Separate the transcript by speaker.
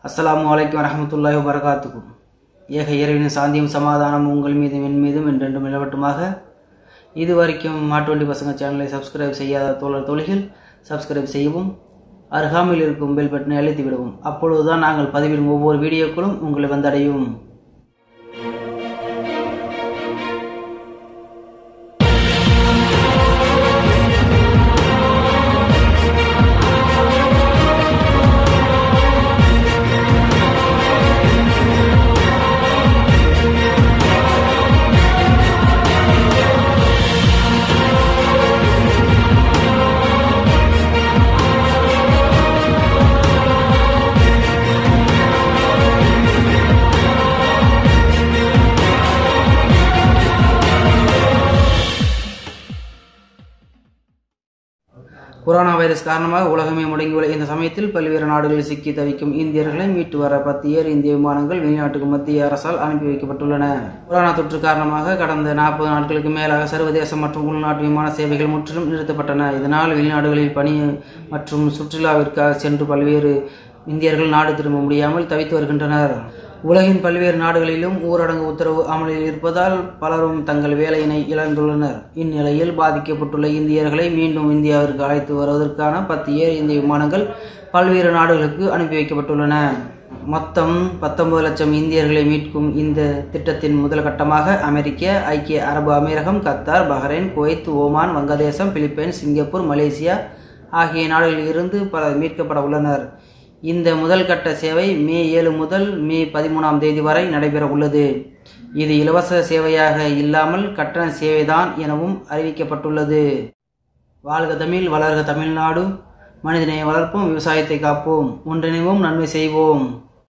Speaker 1: அஸ்ஸலாமு அலைக்கும் வரஹமத்துல்லாஹி வபரகாத்துக்கும் ஏக இறைவனின் சாந்தியும் சமாதானம் உங்கள் மீதும் என் மீதும் என்றென்றும் நிலவட்டுமாக இதுவரைக்கும் மாட்டுவண்டி பசங்க சேனலை சப்ஸ்கிரைப் செய்யாத தோழர் தோழிகள் சப்ஸ்கிரைப் செய்யவும் அருகாமையில் இருக்கும் பெல் பட்டனை அழுத்தி விடவும் அப்பொழுதுதான் நாங்கள் பதிவிடும் ஒவ்வொரு வீடியோக்களும் உங்களை வந்தடையும் கொரோனா வைரஸ் காரணமாக உலகமே முடங்கியுள்ள இந்த சமயத்தில் பல்வேறு நாடுகளில் சிக்கி தவிக்கும் இந்தியர்களை மீட்டு வர பத்து ஏர் இந்திய விமானங்கள் வெளிநாட்டுக்கு மத்திய அரசால் அனுப்பி வைக்கப்பட்டுள்ளன கொரோனா தொற்று காரணமாக கடந்த நாற்பது நாட்களுக்கு மேலாக சர்வதேச மற்றும் உள்நாட்டு விமான சேவைகள் முற்றிலும் நிறுத்தப்பட்டன இதனால் வெளிநாடுகளில் பணி மற்றும் சுற்றுலாவிற்காக சென்று பல்வேறு இந்தியர்கள் நாடு திரும்ப முடியாமல் தவித்து வருகின்றனர் உலகின் பல்வேறு நாடுகளிலும் ஊரடங்கு உத்தரவு அமலில் இருப்பதால் பலரும் தங்கள் வேலையினை இழந்துள்ளனர் இந்நிலையில் பாதிக்கப்பட்டுள்ள இந்தியர்களை மீண்டும் இந்தியாவிற்கு அழைத்து வருவதற்கான பத்து ஏர் இந்திய விமானங்கள் பல்வேறு நாடுகளுக்கு அனுப்பி வைக்கப்பட்டுள்ளன மொத்தம் பத்தொன்பது லட்சம் இந்தியர்களை மீட்கும் இந்த திட்டத்தின் முதல் கட்டமாக அமெரிக்க ஐக்கிய அரபு அமீரகம் கத்தார் பஹ்ரைன் குவைத் ஓமான் வங்கதேசம் பிலிப்பைன்ஸ் சிங்கப்பூர் மலேசியா ஆகிய நாடுகளில் இருந்து பலர் மீட்கப்பட உள்ளனர் இந்த முதல் கட்ட சேவை மே ஏழு முதல் மே பதிமூணாம் தேதி வரை நடைபெற உள்ளது இது இலவச சேவையாக இல்லாமல் கட்டண சேவைதான் எனவும் அறிவிக்கப்பட்டுள்ளது வாழ்க தமிழ் வளர்க தமிழ்நாடு மனிதனை வளர்ப்போம் விவசாயத்தை காப்போம் ஒன்றிணைவோம் நன்மை செய்வோம்